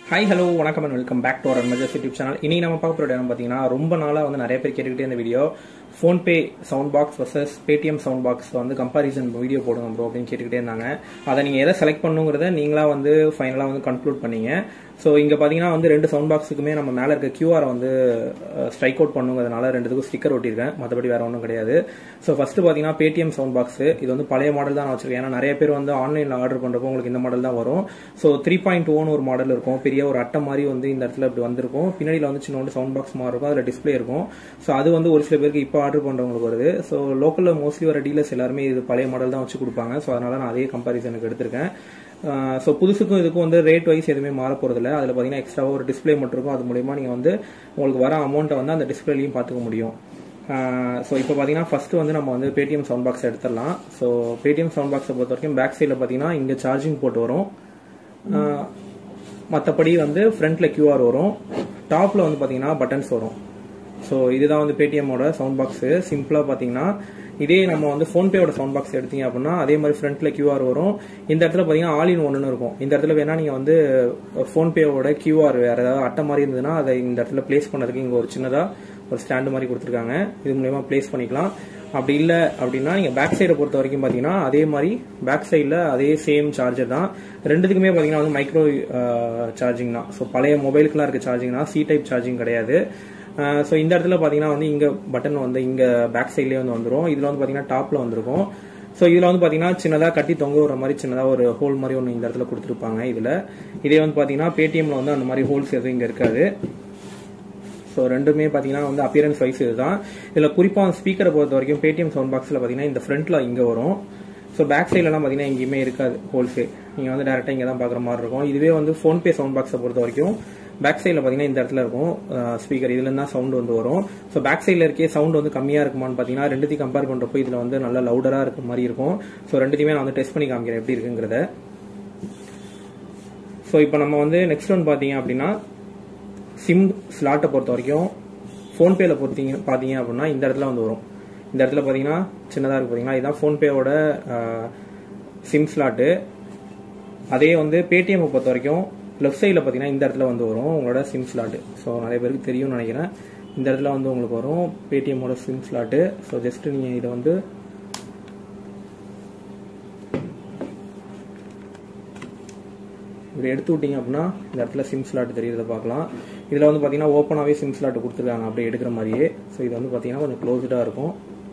Hi hello வணக்கம் and welcome back to our மெஜர்ஸ் YouTube channel இனி நம்ம பார்க்க போகிற இடம் பார்த்தீங்கன்னா ரொம்ப நாளாக வந்து நிறைய பேர் கேட்டுக்கிட்டே இந்த video PhonePe sound box versus Paytm sound box வந்து கம்பாரிசன் வீடியோ போடுங்க ப்ரோ அப்படின்னு கேட்டுக்கிட்டே இருந்தாங்க அதை நீங்கள் எதை செலக்ட் பண்ணுங்கிறத நீங்களா வந்து ஃபைனலாக வந்து கன்க்ளூட் பண்ணீங்க ஸோ இங்கே பார்த்தீங்கன்னா வந்து ரெண்டு சவுண்ட் பாக்ஸுக்குமே நம்ம மேலே இருக்க கியூஆரை வந்து ஸ்ட்ரைக் அவுட் பண்ணுங்கிறதுனால ரெண்டுத்துக்கும் ஸ்டிக்கர் ஒட்டியிருக்கேன் மற்றபடி வேற ஒன்றும் கிடையாது ஸோ ஃபர்ஸ்ட் பார்த்தீங்கன்னா பேடிஎம் சவுண்ட் பாக்ஸ் இது வந்து பழைய மாடல் தான் நான் வச்சிருக்கேன் ஏன்னா நிறைய பேர் வந்து ஆன்லைனில் ஆர்டர் பண்ணுறப்போ உங்களுக்கு இந்த மாடல் தான் வரும் ஸோ த்ரீ பாயிண்ட் ஓன் ஒரு மாடல் இருக்கும் பெரிய ஒரு அட்டை மாதிரி வந்து இந்த இடத்துல இப்படி வந்திருக்கும் பின்னாடியில் வந்து சின்ன சவுண்ட் பாக்ஸ் மாதிரி இருக்கும் அதில் டிஸ்பிளே இருக்கும் ஸோ அது வந்து ஒரு சில பேருக்கு இப்போ ஆர்டர் பண்ணுறவங்களுக்கு வருது ஸோ லோக்கலில் மோஸ்ட்லி வர டீலர்ஸ் எல்லாருமே இது பழைய மாடல் தான் வச்சு கொடுப்பாங்க ஸோ அதனால நான் அதே கம்பாரிசனுக்கு எடுத்திருக்கேன் ஸோ புதுசுக்கும் இதுக்கும் வந்து ரேட் வைஸ் எதுவுமே மாற போகிறதில்ல அதில் பார்த்தீங்கன்னா எக்ஸ்ட்ராவாக ஒரு டிஸ்பிளே மட்டும் இருக்கும் அது மூலயமா நீங்கள் வந்து உங்களுக்கு வர அமௌண்ட்டை வந்து அந்த டிஸ்பிளேலையும் பார்த்துக்க முடியும் ஸோ இப்போ பார்த்தீங்கன்னா ஃபஸ்ட்டு வந்து நம்ம வந்து பேடிஎம் சவுண்ட் பாக்ஸ் எடுத்துடலாம் ஸோ பேடிஎம் சவுண்ட் பாக்ஸை பொறுத்த வரைக்கும் பேக் சைடில் பார்த்தீங்கன்னா இங்கே சார்ஜிங் போட்டு வரும் மற்றபடி வந்து ஃப்ரண்ட்டில் கியூஆர் வரும் டாப்பில் வந்து பார்த்தீங்கன்னா பட்டன்ஸ் வரும் ஸோ இதுதான் வந்து பேடிஎம்மோட சவுண்ட் பாக்ஸு சிம்பிளாக பார்த்தீங்கன்னா இதே நம்ம வந்து ஃபோன்பேயோட சவுண்ட் பாக்ஸ் எடுத்தீங்க அப்படின்னா அதே மாதிரி ஃப்ரண்ட்ல கியூஆர் வரும் இந்த இடத்துல பார்த்தீங்கன்னா ஆல் இன் ஒன்னு இருக்கும் இந்த இடத்துல வேணா நீங்க வந்து ஃபோன்பேவோட கியூஆர் வேற ஏதாவது அட்டை மாதிரி இருந்ததுன்னா அதை இந்த இடத்துல பிளேஸ் பண்ணதுக்கு இங்க ஒரு சின்னதா ஒரு ஸ்டாண்டு மாதிரி கொடுத்துருக்காங்க இது மூலயமா பிளேஸ் பண்ணிக்கலாம் அப்படி இல்லை அப்படின்னா நீங்க பேக் சைடை பொறுத்த வரைக்கும் பார்த்தீங்கன்னா அதே மாதிரி பேக் சைடில் அதே சேம் சார்ஜர் தான் ரெண்டுத்துக்குமே பார்த்தீங்கன்னா வந்து மைக்ரோ சார்ஜிங் தான் ஸோ பழைய மொபைலுக்குலாம் இருக்க சார்ஜிங் தான் சி டைப் சார்ஜிங் கிடையாது ஸோ இந்த இடத்துல பார்த்தீங்கன்னா வந்து இங்கே பட்டன் வந்து இங்கே பேக் சைட்லேயே வந்து வந்துடும் இதில் வந்து பார்த்தீங்கன்னா டாப்பில் வந்திருக்கும் ஸோ இதில் வந்து பார்த்தீங்கன்னா சின்னதாக கட்டி தொங்க விடுற மாதிரி சின்னதாக ஒரு ஹோல் மாதிரி ஒன்று இந்த இடத்துல கொடுத்துருப்பாங்க இதில் இதே வந்து பார்த்தீங்கன்னா பேடிஎம்ல வந்து அந்த மாதிரி ஹோல்ஸ் எதுவும் இங்கே இருக்காது ஸோ ரெண்டுமே பார்த்தீங்கன்னா வந்து அப்பியரன்ஸ் வைஸ் இதுதான் இதில் குறிப்பாக ஸ்பீக்கரை பொறுத்த வரைக்கும் பேடிஎம் சவுண்ட் பாக்ஸில் பார்த்தீங்கன்னா இந்த ஃப்ரண்ட்டில் இங்கே வரும் ஸோ பேக் சைட்லலாம் பார்த்தீங்கன்னா எங்கேயுமே இருக்காது ஹோல்ஸே நீங்கள் வந்து டேரெக்டாக இங்கே தான் பார்க்குற மாதிரி இருக்கும் இதுவே வந்து ஃபோன்பே சவுண்ட் பாக்ஸை பொறுத்த வரைக்கும் பேக் சைடில் பார்த்தீங்கன்னா இந்த இடத்துல இருக்கும் ஸ்பீக்கர் இதுல தான் சவுண்ட் வந்து வரும் ஸோ பேக் சைடில் இருக்கே சவுண்ட் வந்து கம்மியாக இருக்குமான்னு பார்த்தீங்கன்னா ரெண்டுத்தையும் கம்பேர் பண்ணுறப்போ இதில் வந்து நல்லா லவுடராக இருக்க மாதிரி இருக்கும் ஸோ ரெண்டுத்தையுமே நான் வந்து டெஸ்ட் பண்ணி காமிக்கிறேன் எப்படி இருக்குங்கிறத ஸோ இப்போ நம்ம வந்து நெக்ஸ்ட் ஒன் பார்த்தீங்க அப்படின்னா சிம் ஸ்லாட்டை பொறுத்த வரைக்கும் ஃபோன்பேல பொறுத்தீங்க பார்த்தீங்க அப்படின்னா இந்த இடத்துல வந்து வரும் இந்த இடத்துல பார்த்தீங்கன்னா சின்னதாக இருக்கு பார்த்தீங்கன்னா இதுதான் ஃபோன்பேவோட சிம் ஸ்லாட்டு அதே வந்து பேடிஎம்மை பொறுத்த வரைக்கும் லெஃப்ட் சைடில் பார்த்தீங்கன்னா இந்த இடத்துல வந்து வரும் உங்களோட சிம் ஸ்லாட்டு ஸோ நிறைய பேருக்கு தெரியும்னு நினைக்கிறேன் இந்த இடத்துல வந்து உங்களுக்கு வரும் பேடிஎம்மோட சிம் ஸ்லாட்டு ஸோ ஜஸ்ட் நீங்கள் இதை வந்து இப்படி எடுத்து விட்டீங்க அப்படின்னா இந்த இடத்துல சிம் ஸ்லாட் தெரியுறத பார்க்கலாம் இதில் வந்து பார்த்தீங்கன்னா ஓப்பனாகவே சிம் ஸ்லாட் கொடுத்துருக்காங்க அப்படியே எடுக்கிற மாதிரியே ஸோ இது வந்து பார்த்தீங்கன்னா கொஞ்சம் க்ளோஸ்டாக இருக்கும்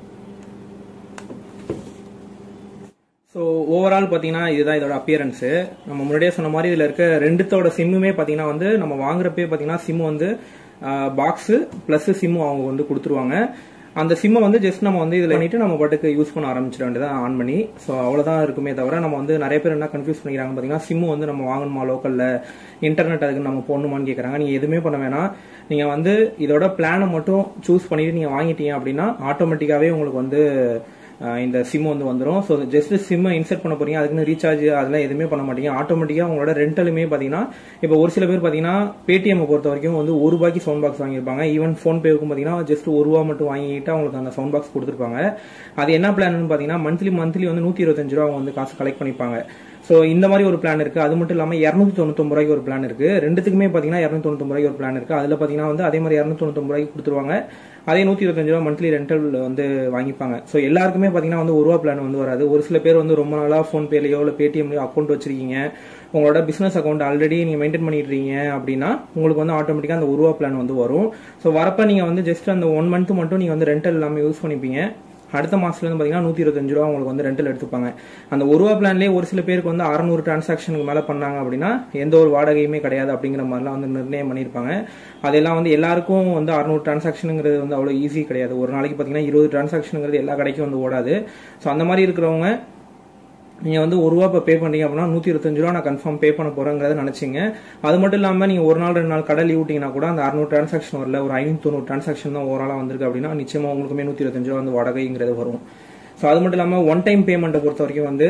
ஸோ ஓவரால் பார்த்தீங்கன்னா இதுதான் இதோட அப்பியரன்ஸு நம்ம முன்னாடியே சொன்ன மாதிரி இதில் இருக்க ரெண்டுத்தோட சிம்முமே பார்த்தீங்கன்னா வந்து நம்ம வாங்குறப்பே பார்த்தீங்கன்னா சிம் வந்து பாக்ஸு ப்ளஸ் சிம்மு அவங்க வந்து கொடுத்துருவாங்க அந்த சிம்மை வந்து ஜஸ்ட் நம்ம வந்து இதில் பண்ணிட்டு நம்ம பாட்டுக்கு யூஸ் பண்ண ஆரம்பிச்சிட வேண்டியதான் ஆன் பண்ணி ஸோ அவ்வளோதான் இருக்குமே தவிர நம்ம வந்து நிறைய பேர் என்ன கன்ஃபியூஸ் பண்ணிக்கிறாங்க பார்த்தீங்கன்னா சிம்மு வந்து நம்ம வாங்கணுமா லோக்கலில் இன்டர்நெட் அதுக்கு நம்ம போடணுமான்னு கேட்குறாங்க நீங்கள் எதுவுமே பண்ண வேணாம் நீங்கள் வந்து இதோட பிளானை மட்டும் சூஸ் பண்ணிட்டு நீங்கள் வாங்கிட்டீங்க அப்படின்னா ஆட்டோமேட்டிக்காகவே உங்களுக்கு வந்து இந்த சிம் வந்து வந்துடும் ஸோ ஜஸ்ட் சிம்மை இன்செர்ட் பண்ண போறீங்க அதுக்குன்னு ரீசார்ஜ் அதெல்லாம் எதுவுமே பண்ண மாட்டீங்க ஆட்டோமேட்டிக்காக உங்களோட ரெண்டலுமே பார்த்தீங்கன்னா இப்போ ஒரு சில பேர் பார்த்தீங்கன்னா பேடிஎம் பொறுத்த வரைக்கும் வந்து ஒரு ரூபாய்க்கு சவுண்ட் பாக்ஸ் வாங்கியிருப்பாங்க ஈவன் ஃபோன் பேவுக்கும் பார்த்தீங்கன்னா ஜஸ்ட் ஒரு ரூபா மட்டும் வாங்கிட்டு அவங்களுக்கு அந்த சவுண்ட் பாக்ஸ் கொடுத்துருப்பாங்க அது என்ன பிளான் பார்த்தீங்கன்னா மந்த்லி மந்த்லி வந்து நூற்றி இருபத்தஞ்சு ரூபா அவங்க வந்து காசு கலெக்ட் பண்ணிப்பாங்க ஸோ இந்த மாதிரி ஒரு பிளான் இருக்கு அது மட்டும் இல்லாமல் இரநூத்தி தொண்ணூத்தொம்பது ரூபாய்க்கு ஒரு பிளான் இருக்கு ரெண்டுத்துக்குமே பார்த்தீங்கன்னா இரநூத்தி தொண்ணூத்தொம்பது ரூபாய்க்கு ஒரு பிளான் இருக்கு அதில் பார்த்தீங்கன்னா வந்து அதே மாதிரி இரநூத்தி தொண்ணூத்தொம்பது ரூபாய்க்கு கொடுத்துருவாங்க அதே நூற்றி இருபத்தஞ்சு ரூபா மந்த்லி ரெண்டல் வந்து வாங்கிப்பாங்க ஸோ எல்லாருக்குமே பார்த்தீங்கன்னா வந்து ஒரு ரூபா பிளான் வந்து வராது ஒரு சில பேர் வந்து ரொம்ப நாளாக ஃபோன்பேலையோ இல்லை பேடிஎம்லையோ அக்கௌண்ட் வச்சிருக்கீங்க உங்களோட பிசினஸ் அக்கௌண்ட் ஆல்ரெடி நீங்கள் மெயின்டைன் பண்ணிட்டு இருக்கீங்க அப்படின்னா உங்களுக்கு வந்து ஆட்டோமேட்டிக்காக அந்த ஒரு ரூபா பிளான் வந்து வரும் ஸோ வரப்ப நீங்கள் வந்து ஜஸ்ட் அந்த ஒன் மந்த் மட்டும் நீங்கள் வந்து ரெண்டல் எல்லாமே யூஸ் பண்ணிப்பீங்க அடுத்த மாசத்துல இருந்து பாத்தீங்கன்னா நூத்தி இருபத்தஞ்சு ரூபா உங்களுக்கு வந்து ரெண்டல் எடுத்துப்பாங்க அந்த ஒரு ரூபா பிளான்லேயே ஒரு சில பேருக்கு வந்து அறநூறு டிரான்சாக்ஷனுக்கு மேல பண்ணாங்க அப்படின்னா எந்த ஒரு வாடகையுமே கிடையாது அப்படிங்கிற மாதிரிலாம் வந்து நிர்ணயம் பண்ணியிருப்பாங்க அதெல்லாம் வந்து எல்லாருக்கும் வந்து அறுநூறு டிரான்சாக்ஷனுங்கிறது வந்து அவ்வளோ ஈஸி கிடையாது ஒரு நாளைக்கு பார்த்தீங்கன்னா இருபது டிரான்சாக்ஷனுங்கிறது எல்லா கடைக்கும் வந்து ஓடாது ஸோ அந்த மாதிரி இருக்கிறவங்க நீங்கள் வந்து ஒரு ரூபா இப்போ பே பண்ணீங்க அப்படின்னா நூற்றி இருபத்தஞ்சு ரூபா நான் கன்ஃபார்ம் பே பண்ண போகிறேங்கிறத நினச்சிங்க அது மட்டும் இல்லாமல் நீங்கள் ஒரு நாள் ரெண்டு நாள் கடை லீவ் விட்டீங்கன்னா கூட அந்த அறுநூறு டிரான்சாக்ஷன் வரல ஒரு ஐநூற்றி தொண்ணூறு டிரான்சாக்ஷன் தான் ஓவராலாக வந்திருக்கு அப்படின்னா நிச்சயமாக உங்களுக்குமே நூற்றி இருபத்தஞ்சு ரூபா வந்து வாடகைங்கிறது வரும் ஸோ அது மட்டும் இல்லாமல் ஒன் டைம் பேமெண்ட்டை பொறுத்த வரைக்கும் வந்து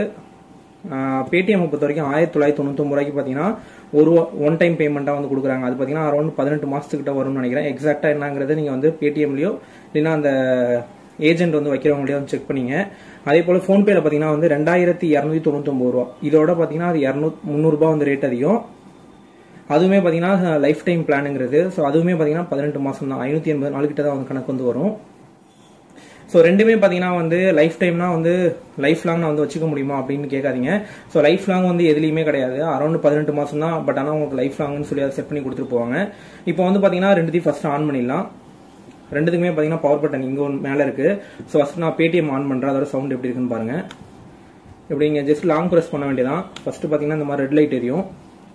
பேடிஎம் பொறுத்த வரைக்கும் ஆயிரத்தி தொள்ளாயிரத்தி தொண்ணூத்தொம்பது ரூபாய்க்கு பார்த்தீங்கன்னா ஒரு ஒன் டைம் பேமெண்ட்டாக வந்து கொடுக்குறாங்க அது பார்த்தீங்கன்னா அரௌண்ட் பதினெட்டு மாதத்துக்கிட்ட வரும்னு நினைக்கிறேன் எக்ஸாக்டாக என்னங்கிறது நீங்கள் வந்து பேடிஎம்லையோ இல்லைன்னா அந்த ஏஜென்ட் வந்து வைக்கிறவங்களே வந்து செக் பண்ணீங்க அதே போல் ஃபோன்பேல பார்த்தீங்கன்னா வந்து ரெண்டாயிரத்தி இரநூத்தி தொண்ணூத்தொம்பது ரூபா இதோட பார்த்தீங்கன்னா அது இரநூத்தி முந்நூறுபா வந்து ரேட் அதிகம் அதுவுமே பார்த்தீங்கன்னா லைஃப் டைம் பிளானுங்கிறது ஸோ அதுவுமே பார்த்தீங்கன்னா பதினெட்டு மாதம் தான் ஐநூற்றி எண்பது நாள் கிட்ட தான் வந்து கணக்கு வந்து வரும் ஸோ ரெண்டுமே பார்த்தீங்கன்னா வந்து லைஃப் டைம்னா வந்து லைஃப் லாங் நான் வந்து வச்சுக்க முடியுமா அப்படின்னு கேட்காதீங்க ஸோ லைஃப் லாங் வந்து எதுலையுமே கிடையாது அரௌண்ட் பதினெட்டு மாதம் தான் பட் ஆனால் உங்களுக்கு லைஃப் லாங்னு சொல்லி அதை செட் பண்ணி கொடுத்துட்டு போவாங்க இப்போ வந்து பார்த்தீங்கன்னா ரெண்டுத்தையும் ஃபர்ஸ்ட் ஆன் பண்ணிடலாம் ரெண்டுத்துக்குமே பார்த்தீங்கன்னா பவர் பட்டன் இங்கே ஒன்று மேலே இருக்கு ஸோ ஃபர்ஸ்ட் நான் பேடிஎம் ஆன் பண்ணுறேன் அதோட சவுண்ட் எப்படி இருக்குன்னு பாருங்க இப்படி இங்கே ஜஸ்ட் லாங் ப்ரெஸ் பண்ண வேண்டியதான் ஃபர்ஸ்ட் பார்த்தீங்கன்னா இந்த மாதிரி ரெட் லைட் எரியும்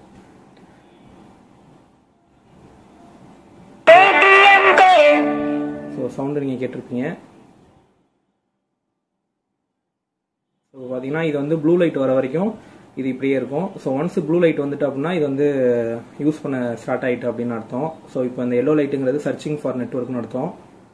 ஸோ சவுண்டு நீங்கள் கேட்டிருப்பீங்க ஸோ பார்த்தீங்கன்னா இது வந்து ப்ளூ லைட் வர வரைக்கும் இது இப்படியே இருக்கும் ஸோ ஒன்ஸ் ப்ளூ லைட் வந்துட்டு அப்படின்னா இது வந்து யூஸ் பண்ண ஸ்டார்ட் ஆயிட்டு அப்படின்னு அர்த்தம் ஸோ இப்போ இந்த எல்லோ லைட்டுங்கிறது சர்ச்சிங் ஃபார் நெட்ஒர்க்னு அர்த்தம்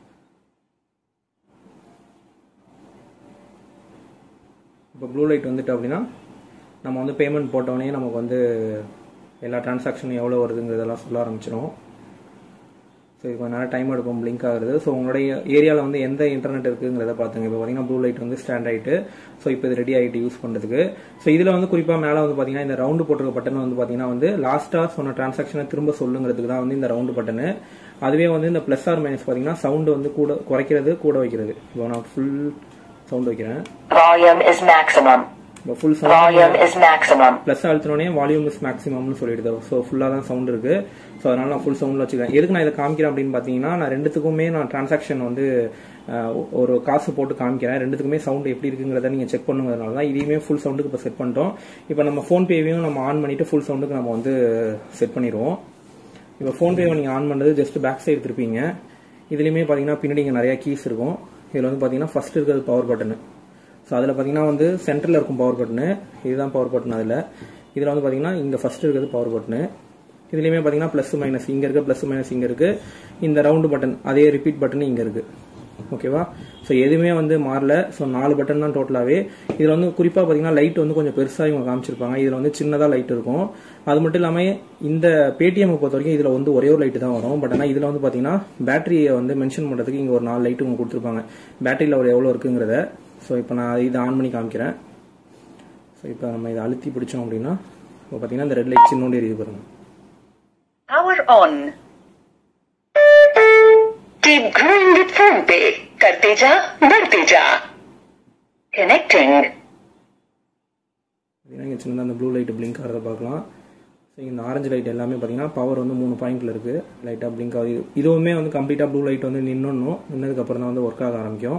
இப்போ ப்ளூ லைட் வந்துட்டு அப்படின்னா நம்ம வந்து பேமெண்ட் போட்டோடனே நமக்கு வந்து எல்லா டிரான்சாக்ஷனும் எவ்வளோ வருதுங்கிறதெல்லாம் சொல்ல ஆரம்பிச்சிடும் ஸோ இது கொஞ்ச நேரம் டைம் எடுக்கும் பிளிங்க் ஆகுது ஸோ உங்களுடைய ஏரியாவில் வந்து எந்த இன்டர்நெட் இருக்குங்கிறத பார்த்துங்க இப்போ பார்த்தீங்கன்னா ப்ளூ லைட் வந்து ஸ்டாண்ட் ஆகிட்டு ஸோ இப்போ இது ரெடி ஆகிட்டு யூஸ் பண்ணுறதுக்கு ஸோ இதில் வந்து குறிப்பாக மேலே வந்து பார்த்தீங்கன்னா இந்த ரவுண்டு போட்டிருக்க பட்டன் வந்து பார்த்தீங்கன்னா வந்து லாஸ்ட்டாக சொன்ன டிரான்சாக்ஷனை திரும்ப சொல்லுங்கிறதுக்கு தான் வந்து இந்த ரவுண்டு பட்டனு அதுவே வந்து இந்த ப்ளஸ் ஆர் மைனஸ் பார்த்தீங்கன்னா சவுண்டு வந்து கூட குறைக்கிறது கூட வைக்கிறது இப்போ நான் ஃபுல் சவுண்ட் வைக்கிறேன் Volume is maximum. இப்போ full sound Volume is maximum. Plus அழுத்தினோடனே வால்யூம் இஸ் மேக்ஸிமம்னு சொல்லிடுது ஸோ ஃபுல்லாக தான் சவுண்ட் இருக்கு ஸோ அதனால நான் ஃபுல் சவுண்டில் வச்சுக்கிறேன் எதுக்கு நான் இதை காமிக்கிறேன் அப்படின்னு பார்த்தீங்கன்னா நான் ரெண்டுத்துக்குமே நான் டிரான்சாக்ஷன் வந்து அஹ், ஒரு காசு போட்டு காமிக்கிறேன் ரெண்டுத்துக்குமே சவுண்ட் எப்படி இருக்குங்கிறத நீங்கள் செக் பண்ணுங்கிறதுனால தான் இதையுமே ஃபுல் சவுண்டுக்கு இப்போ செட் பண்ணிட்டோம் இப்போ நம்ம ஃபோன்பேவையும் நம்ம ஆன் பண்ணிட்டு ஃபுல் சவுண்டுக்கு நம்ம வந்து செட் பண்ணிடுவோம் இப்போ ஃபோன்பேவை நீங்கள் ஆன் பண்ணுறது ஜஸ்ட் பேக் சைடு திருப்பீங்க இதுலேயுமே பார்த்தீங்கன்னா பின்னாடி இங்கே நிறைய கீஸ் இருக்கும் இதில் வந்து பார்த்தீங்கன்னா ஃபர்ஸ்ட் இருக்கிறது பவர் பட்டனு ஸோ அதில் பார்த்தீங்கன்னா வந்து சென்டரில் இருக்கும் பவர் பட்டனு இதுதான் பவர் பட்டன் அதில் இதில் வந்து பார்த்தீங்கன்னா இங்கே ஃபர்ஸ்ட் இருக்கிறது பவர் பட்டனு இதுலேயுமே பார்த்தீங்கன்னா ப்ளஸ் மைனஸ் இங்கே இருக்கு ப்ளஸ் மைனஸ் இங்கே இருக்கு இந்த ரவுண்டு பட்டன் அதே ரிப்பீட் பட்டன் இங்கே இருக்கு ஓகேவா ஸோ எதுவுமே வந்து மாறல ஸோ நாலு பட்டன் தான் டோட்டலாகவே இதில் வந்து குறிப்பாக பார்த்தீங்கன்னா லைட் வந்து கொஞ்சம் பெருசாக இவங்க காமிச்சிருப்பாங்க இதில் வந்து சின்னதாக லைட் இருக்கும் அது மட்டும் இல்லாமல் இந்த பேடிஎம் பொறுத்த வரைக்கும் இதில் வந்து ஒரே ஒரு லைட்டு தான் வரும் பட் ஆனால் இதில் வந்து பார்த்தீங்கன்னா பேட்டரியை வந்து மென்ஷன் பண்ணுறதுக்கு இங்கே ஒரு நாலு லைட்டு உங்களுக்கு கொடுத்துருப்பாங்க பேட்டரி லெவல் எவ்வளோ இருக்குங்கிறத ஸோ இப்போ நான் இதை ஆன் பண்ணி காமிக்கிறேன் ஸோ இப்போ நம்ம இதை அழுத்தி பிடிச்சோம் அப்படின்னா இப்போ பார்த்தீங்கன்னா இந்த ரெட் லைட் சின்னோண்டு எரியுது பாருங்க Power on. Keep growing with PhonePe. करते जा बढ़ते जा Connecting. பார்த்தீங்கன்னா இங்கே சின்னதாக அந்த ப்ளூ லைட் பிளிங்க் ஆகிறத பார்க்கலாம் ஸோ இந்த ஆரஞ்சு லைட் எல்லாமே பார்த்தீங்கன்னா பவர் வந்து மூணு பாயிண்ட்ல இருக்குது லைட்டாக பிளிங்க் ஆகுது இதுவுமே வந்து கம்ப்ளீட்டாக ப்ளூ லைட் வந்து நின்னணும் நின்னதுக்கப்புறம் தான் வந்து ஒர்க் ஆக ஆரம்பிக்கும்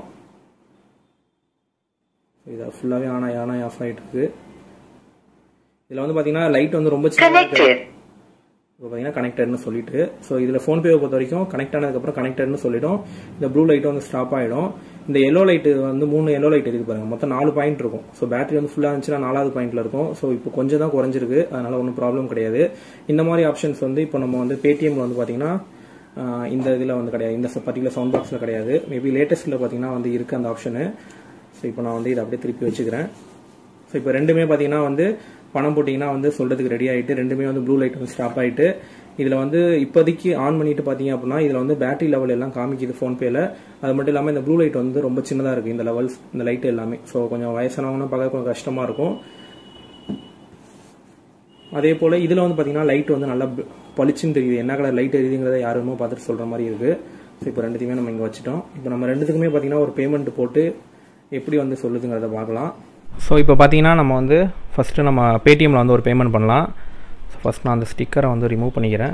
இதை ஃபுல்லாகவே ஆன் ஆகி ஆன் ஆகி ஆஃப் ஆகிட்டு இருக்கு இதில் வந்து பார்த்தீங்கன்னா லைட் வந்து ரொம்ப சின்னதா இருக்கு. Connected. இப்போ பார்த்தீங்கன்னா கனெக்டட்னு சொல்லிட்டு ஸோ இதில் ஃபோன்பேவை பொறுத்த வரைக்கும் கனெக்ட் ஆனதுக்கப்புறம் கனெக்டட்னு சொல்லிடும் இந்த ப்ளூ லைட் வந்து ஸ்டாப் ஆகிடும் இந்த எல்லோ லைட் வந்து மூணு எல்லோ லைட் இருக்கு பாருங்க மொத்தம் நாலு பாயிண்ட் இருக்கும் ஸோ பேட்டரி வந்து ஃபுல்லாக இருந்துச்சுன்னா நாலாவது பாயிண்ட்ல இருக்கும் ஸோ இப்போ கொஞ்சம் தான் குறைஞ்சிருக்கு அதனால ஒன்றும் ப்ராப்ளம் கிடையாது இந்த மாதிரி ஆப்ஷன்ஸ் வந்து இப்போ நம்ம வந்து பேடிஎம்ல வந்து பார்த்தீங்கன்னா ஆஹ், இந்த இதில் வந்து கிடையாது இந்த பர்டிகுலர் சவுண்ட் பாக்ஸில் கிடையாது மேபி லேட்டஸ்ட்டில் பார்த்தீங்கன்னா வந்து இருக்கு அந்த ஆப்ஷனு ஸோ இப்போ நான் வந்து இதை அப்படியே திருப்பி வச்சுக்கிறேன் ஸோ இப்போ ரெண்டுமே பார்த்தீங்கன்னா வந்து பணம் போட்டிங்கன்னா வந்து சொல்றதுக்கு ரெடி ஆயிட்டு ரெண்டுமே வந்து ப்ளூ லைட் வந்து ஸ்டாப் ஆயிட்டு இதில் வந்து இப்போதைக்கு ஆன் பண்ணிட்டு பார்த்தீங்க அப்படின்னா இதில் வந்து பேட்டரி லெவல் எல்லாம் காமிக்குது ஃபோன்பேல அது மட்டும் இல்லாமல் இந்த ப்ளூ லைட் வந்து ரொம்ப சின்னதாக இருக்குது இந்த லெவல்ஸ் இந்த லைட் எல்லாமே ஸோ கொஞ்சம் வயசானவங்கன்னா பார்க்க கொஞ்சம் கஷ்டமாக இருக்கும் அதே போல் இதில் வந்து பார்த்தீங்கன்னா லைட் வந்து நல்லா ப- பளிச்சுன்னு தெரியுது என்ன கலர் லைட் எரியுதுங்கிறத யாருமே பார்த்துட்டு சொல்கிற மாதிரி இருக்குது ஸோ இப்போ ரெண்டுத்தையுமே நம்ம இங்கே வச்சுட்டோம் இப்போ நம்ம ரெண்டுத்துக்குமே பார்த்தீங்கன்னா ஒரு பேமெண்ட் போட்டு எப்படி வந்து சொல்லுதுங்கிறத பார்க்கலாம் ஸோ இப்போ பார்த்தீங்கன்னா நம்ம வந்து ஃபஸ்ட்டு நம்ம பேடிஎம்மில் வந்து ஒரு பேமெண்ட் பண்ணலாம் ஸோ ஃபஸ்ட் நான் அந்த ஸ்டிக்கரை வந்து ரிமூவ் பண்ணிக்கிறேன்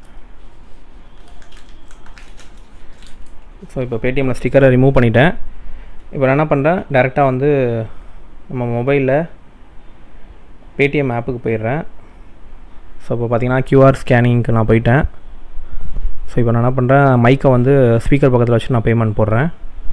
ஸோ இப்போ பேடிஎம்மில் ஸ்டிக்கரை ரிமூவ் பண்ணிட்டேன் இப்போ நான் என்ன பண்ணுறேன் டேரெக்டாக வந்து நம்ம மொபைலில் பேடிஎம் ஆப்புக்கு போயிடுறேன் ஸோ இப்போ பார்த்தீங்கன்னா கியூஆர் ஸ்கேனிங்க்கு நான் போயிட்டேன் ஸோ இப்போ நான் என்ன பண்ணுறேன் மைக்கை வந்து ஸ்பீக்கர் பக்கத்தில் வச்சு நான் பேமெண்ட் போடுறேன்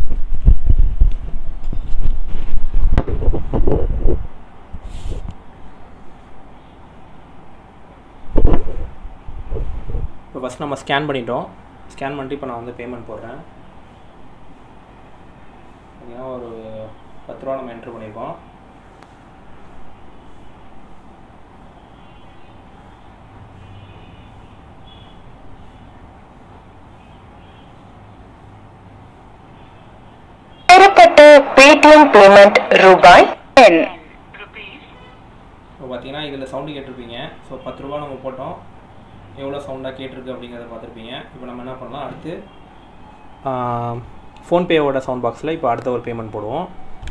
இப்போ ஃபஸ்ட் நம்ம ஸ்கேன் பண்ணிட்டோம் ஸ்கேன் பண்ணிட்டு இப்போ நான் வந்து பேமெண்ட் போடுறேன் பார்த்தீங்கன்னா ஒரு பத்து ரூபா நம்ம என்ட்ரு பண்ணியிருக்கோம் பெறப்பட்ட பேடிஎம் பேமெண்ட் ரூபாய் 10 இப்போ பார்த்தீங்கன்னா இதில் சவுண்டு கேட்டிருப்பீங்க ஸோ பத்து ரூபா நம்ம போட்டோம் எவ்வளோ சவுண்டாக கேட்டிருக்கு அப்படிங்கிறத பார்த்துருப்பீங்க இப்போ நம்ம என்ன பண்ணலாம் அடுத்து ஃபோன்பேவோட சவுண்ட் பாக்ஸில் இப்போ அடுத்த ஒரு பேமெண்ட் போடுவோம்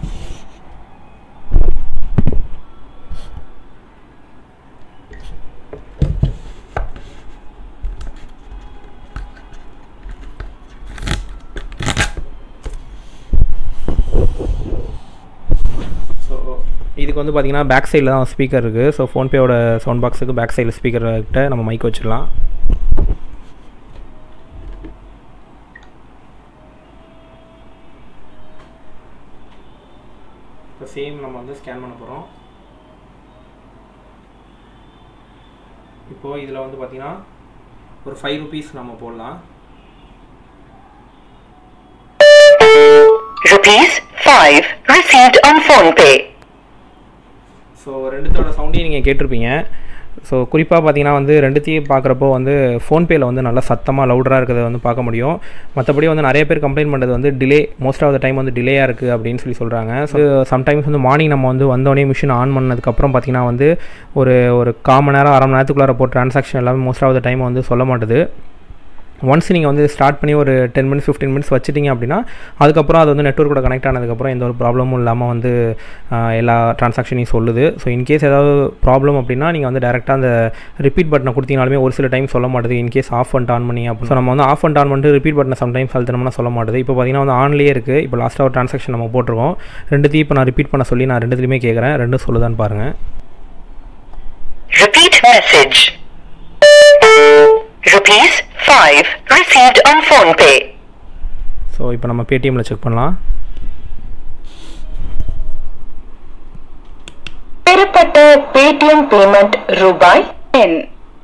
ஸோ இதுக்கு வந்து பார்த்தீங்கன்னா பேக் சைடில் தான் ஸ்பீக்கர் இருக்குது ஸோ ஃபோன்பேவோட சவுண்ட் பாக்ஸுக்கு பேக் சைடில் ஸ்பீக்கர் கிட்ட நம்ம மைக் வச்சிடலாம் இப்போ சேம் நம்ம வந்து ஸ்கேன் பண்ண போகிறோம் இப்போது இதில் வந்து பார்த்தீங்கன்னா ஒரு ஃபைவ் ருபீஸ் நம்ம போடலாம் Rupees 5 received on phone pay. So ரெண்டுத்தோட சவுண்டையும் நீங்கள் கேட்டிருப்பீங்க ஸோ குறிப்பாக பார்த்தீங்கன்னா வந்து ரெண்டுத்தையும் பார்க்குறப்போ வந்து ஃபோன்பேயில் வந்து நல்லா சத்தமாக லவுடராக இருக்கிறத வந்து பார்க்க முடியும் மற்றபடி வந்து நிறைய பேர் கம்ப்ளைண்ட் பண்ணுறது வந்து delay most of the time வந்து டிலேயாக இருக்குது அப்படின்னு சொல்லி சொல்கிறாங்க ஸோ சம்டைம்ஸ் வந்து மார்னிங் நம்ம வந்து வந்தோடனே மிஷின் ஆன் பண்ணதுக்கப்புறம் பார்த்தீங்கன்னா வந்து ஒரு ஒரு கால் மணி நேரம் அரை மணி நேரத்துக்குள்ளார போகிற ட்ரான்சாக்ஷன் எல்லாமே மோஸ்ட் ஆஃப் த டைம் வந்து சொல்ல மாட்டுது ஒன்ஸ் நீங்கள் வந்து ஸ்டார்ட் பண்ணி ஒரு டென் மினிட்ஸ் ஃபிஃப்டீன் மினிட்ஸ் வச்சிட்டிங்க அப்படின்னா அதுக்கப்புறம் அது வந்து நெட்ஒர்க் கூட கனெக்ட் ஆனதுக்கப்புறம் எந்த ஒரு ப்ராப்ளமும் இல்லாமல் வந்து ஆஹ், எல்லா ட்ரான்சாக்ஷனையும் சொல்லுது ஸோ இன்கேஸ் ஏதாவது ப்ராப்ளம் அப்படின்னா நீங்கள் வந்து டேரெக்டாக அந்த ரிப்பீட் பட்டனை கொடுத்தீங்கனாலுமே ஒரு சில டைம் சொல்ல மாட்டுது இன்கேஸ் ஆஃப் அண்ட் ஆன் பண்ணி அப்போ ஸோ நம்ம வந்து ஆஃப் அண்ட் ஆன் பண்ணிட்டு ரிப்பீட் பட்டனை சம்டைம்ஸ் அழுத்தணும்னா சொல்ல மாட்டுது இப்போ பார்த்தீங்கன்னா வந்து ஆன்லேயே இருக்குது இப்போ லாஸ்ட்டாக ஒரு ட்ரான்சாக்ஷன் நம்ம போட்டிருக்கோம் ரெண்டுத்தையும் இப்போ நான் ரிப்பீட் பண்ண சொல்லி நான் ரெண்டுத்துலையுமே கேட்குறேன் ரெண்டும் சொல்லுதான்னு பாருங்கள் Repeat message. Rupees 5 received on phone pay. So இப்போ நம்ம பேடிஎம்மில் செக் பண்ணலாம் பெறப்பட்ட பேடிஎம் பேமெண்ட் ரூபாய் 10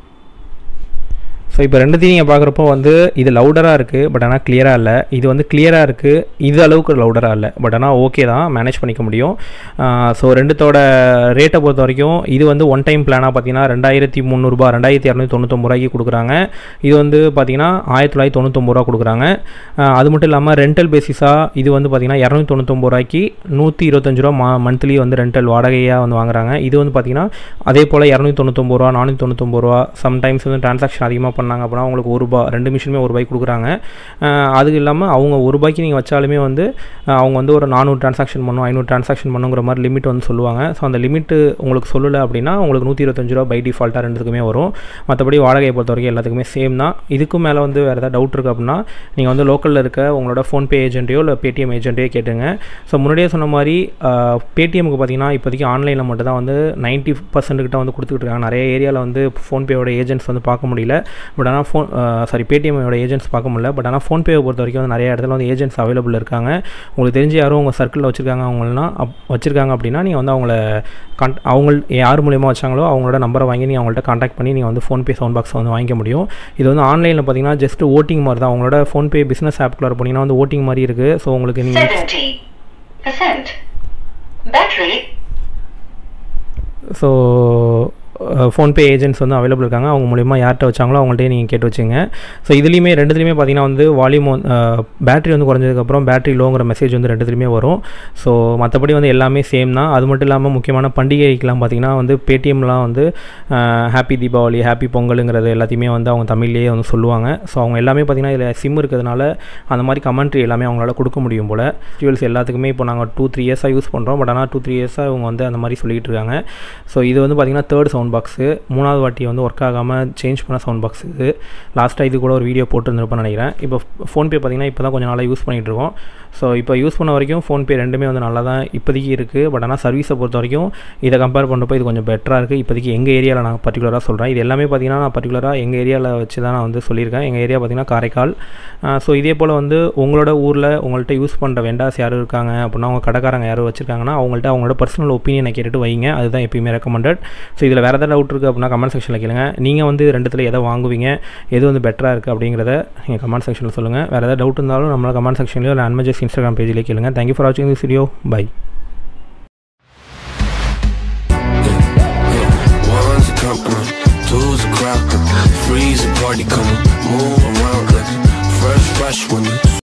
ஸோ இப்போ ரெண்டுத்தையும் நீங்கள் பார்க்குறப்போ வந்து இது லவுடராக இருக்குது பட் ஆனால் கிளியராக இல்லை இது வந்து கிளியராக இருக்குது இது அளவுக்கு லவுடராக இல்லை பட் ஆனால் ஓகே தான் மேனேஜ் பண்ணிக்க முடியும் ஸோ ரெண்டுத்தோட ரேட்டை பொறுத்த வரைக்கும் இது வந்து ஒன் டைம் பிளானாக பார்த்தீங்கன்னா ரெண்டாயிரத்தி முந்நூறுபா ரெண்டாயிரத்தி இரநூத்தி தொண்ணூத்தொம்பது ரூபாய்க்கு கொடுக்குறாங்க இது வந்து பார்த்தீங்கன்னா ஆயிரத்தி தொள்ளாயிரத்தி தொண்ணூத்தொம்பது ரூபா கொடுக்குறாங்க ஆஹ் அது மட்டும் இல்லாமல் ரெண்டல் பேசிஸாக இது வந்து பார்த்தீங்கன்னா இரநூத்தி தொண்ணூத்தொம்பது ரூபாய்க்கு நூற்றி இருபத்தஞ்சு ரூபா மா மந்த்லி வந்து ரெண்டல் வாடகையாக வந்து வாங்குறாங்க இது வந்து பார்த்தீங்கன்னா அதே போல் இரநூத்தி தொண்ணூத்தொம்பது ரூபா நானூற்றி தொண்ணூத்தொம்பது ரூபா சம்டைம்ஸ் வந்து ட்ரான்சாக்ஷன் அதிகமாக பண்ணாங்க அப்படின்னா உங்களுக்கு ஒரு ரூபா ரெண்டு மிஷினுமே ஒரு ரூபாய்க்கு கொடுக்குறாங்க ஆஹ் அது இல்லாமல் அவங்க ஒரு ரூபாய்க்கு நீங்கள் வச்சாலுமே வந்து ஆஹ் அவங்க வந்து ஒரு நானூறு ட்ரான்சாக்ஷன் பண்ணும் ஐநூறு ட்ரான்சாக்ஷன் பண்ணுங்கிற மாதிரி லிமிட் வந்து சொல்லுவாங்க ஸோ அந்த லிமிட்டு உங்களுக்கு சொல்லலை அப்படின்னா உங்களுக்கு நூற்றி இருபத்தஞ்சு ரூபா பை டிஃபால்ட்டாக ரெண்டுத்துக்குமே வரும் மற்றபடி வாடகையை பொறுத்த வரைக்கும் எல்லாத்துக்குமே சேம் தான் இதுக்கும் மேலே வந்து வேறு ஏதாவது டவுட் இருக்குது அப்படின்னா நீங்கள் வந்து லோக்கலில் இருக்க உங்களோட ஃபோன்பே ஏஜென்ட்டையோ இல்லை பேடிஎம் ஏஜென்ட்டையோ கேட்டுங்க ஸோ முன்னாடியே சொன்ன மாதிரி பேடிஎம்க்கு பார்த்தீங்கன்னா இப்போதைக்கு ஆன்லைனில் மட்டும் தான் வந்து நைன்ட்டி பர்சன்ட் கிட்ட வந்து கொடுத்துக்கிட்டு இருக்காங்க நிறைய ஏரியாவில் வந்து ஃபோன்பேயோட ஏஜென்ட்ஸ் வந்து பார்க்க முடியல பட் ஆனால் ஃபோன் சாரி பேடிஎம்மோட ஏஜென்ட்ஸ் பார்க்க முடியல பட் ஆனால் ஃபோன்பேவை பொறுத்த வரைக்கும் வந்து நிறைய இடத்துல வந்து ஏஜென்ட்ஸ் அவைலபிள் இருக்காங்க உங்களுக்கு தெரிஞ்சு யாரும் உங்கள் சர்க்கிளில் வச்சுருக்காங்க அவங்களாம் அப் வச்சுருக்காங்க அப்படின்னா நீங்கள் வந்து அவங்கள கான் அவங்க யார் மூலியமாக வச்சாங்களோ அவங்களோட நம்பரை வாங்கி நீங்கள் அவங்கள்ட்ட காண்டாக்ட் பண்ணி நீங்கள் வந்து ஃபோன்பே சவுண்ட் பாக்ஸ் வந்து வாங்கிக்க முடியும் இது வந்து ஆன்லைனில் பார்த்தீங்கன்னா ஜஸ்ட் ஓட்டிங் மாதிரி தான் உங்களோட ஃபோன்பே பிஸ்னஸ் ஆப்குள்ளே போனீங்கன்னா வந்து ஓட்டிங் மாதிரி இருக்குது ஸோ உங்களுக்கு நீங்கள் 70%. Battery ஸோ ஃபோன்பே ஏஜென்ட்ஸ் வந்து அவைலபிள் இருக்காங்க அவங்க மூலிமா யார்கிட்ட வச்சாங்களோ அவங்கள்ட்டே நீங்கள் கேட்டு வச்சுங்க ஸோ இதுலேயுமே ரெண்டுத்துலையுமே பார்த்தீங்கன்னா வந்து வால்யூம் பேட்டரி வந்து குறைஞ்சதுக்கப்புறம் பேட்டரி லோங்கிற மெசேஜ் வந்து ரெண்டுத்துலையுமே வரும் ஸோ மற்றபடி வந்து எல்லாமே சேம் தான் அது மட்டும் இல்லாமல் முக்கியமான பண்டிகைக்கெலாம் பார்த்தீங்கன்னா வந்து பேடிஎம்லாம் வந்து ஹாப்பி தீபாவளி ஹாப்பி பொங்கலுங்கிறது எல்லாத்தையுமே வந்து அவங்க தமிழ்லேயே வந்து சொல்லுவாங்க ஸோ அவங்க எல்லாமே பார்த்தீங்கன்னா இதில் சிம் இருக்கிறதுனால அந்த மாதிரி கமெண்ட்ரி எல்லாமே அவங்களால கொடுக்க முடியும் போல் ஃபெஸ்டிவல்ஸ் எல்லாத்துக்குமே இப்போ நாங்கள் டூ த்ரீ இயர்ஸாக யூஸ் பண்ணுறோம் பட் ஆனால் டூ த்ரீ இயர்ஸாக இவங்க வந்து அந்த மாதிரி சொல்லிகிட்டு இருக்காங்க ஸோ இது வந்து பார்த்திங்கன்னா தேர்ட் சவுண்ட் பாக்ஸு மூணாவது வாட்டி வந்து ஒர்க் ஆகாமல் சேஞ்ச் பண்ண சவுண்ட் பாக்ஸ் இது லாஸ்ட்டாக இது கூட ஒரு வீடியோ போட்டுருந்துருப்பேன்னு நினைக்கிறேன் இப்போ ஃபோன்பே பார்த்திங்கன்னா இப்போ தான் கொஞ்சம் நாளாக யூஸ் பண்ணிகிட்டு இருக்கோம் ஸோ இப்போ யூஸ் பண்ண வரைக்கும் ஃபோன்பே ரெண்டுமே வந்து நல்லா தான் இப்போதைக்கு இருக்குது பட் ஆனால் சர்வீஸை பொறுத்த வரைக்கும் இதை கம்பேர் பண்ணுறப்போ இது கொஞ்சம் பெட்டராக இருக்குது இப்போதைக்கு எங்கள் ஏரியாவில் நான் பர்டிகுலராக சொல்கிறேன் இது எல்லாமே பார்த்திங்கன்னா நான் பர்டிகுலராக எங்கள் ஏரியாவில் வச்சு தான் நான் வந்து சொல்லியிருக்கேன் எங்கள் ஏரியா பார்த்திங்கன்னா காரைக்கால் ஸோ இதே போல் வந்து உங்களோட ஊரில் உங்கள்கிட்ட யூஸ் பண்ணுற வெண்டாஸ் யாரும் இருக்காங்க அப்படின்னா அவங்க கடைக்காரங்க யாரும் வச்சுருக்காங்கன்னா அவங்கள்ட்ட அவங்களோட பர்சனல் ஒப்பீனியனை கேட்டுட்டு வைங்க அதுதான் எப்பயுமே ரெக்கமெண்டட் ஸோ இதில் வேறு ஏதாவது டவுட் இருக்குது அப்படின்னா கமெண்ட் செக்ஷனில் கேளுங்க நீங்கள் வந்து ரெண்டுத்தில் எதை வாங்குவீங்க எது வந்து பெட்டராக இருக்குது அப்படிங்கிறத நீங்கள் கமெண்ட் செக்ஷனில் சொல்லுங்கள் வேறு ஏதாவது டவுட் இருந்தாலும் நம்மள கமெண்ட் செக்ஷன்லையோ இல்லை அன்மஜஸ் இன்ஸ்டாகிராம் பேஜ்லேயே கேளுங்க தேங்க்யூ ஃபார் வாட்சிங் this video bye One's a company, two's a crowd, three's a party coming, move around like fresh, fresh when you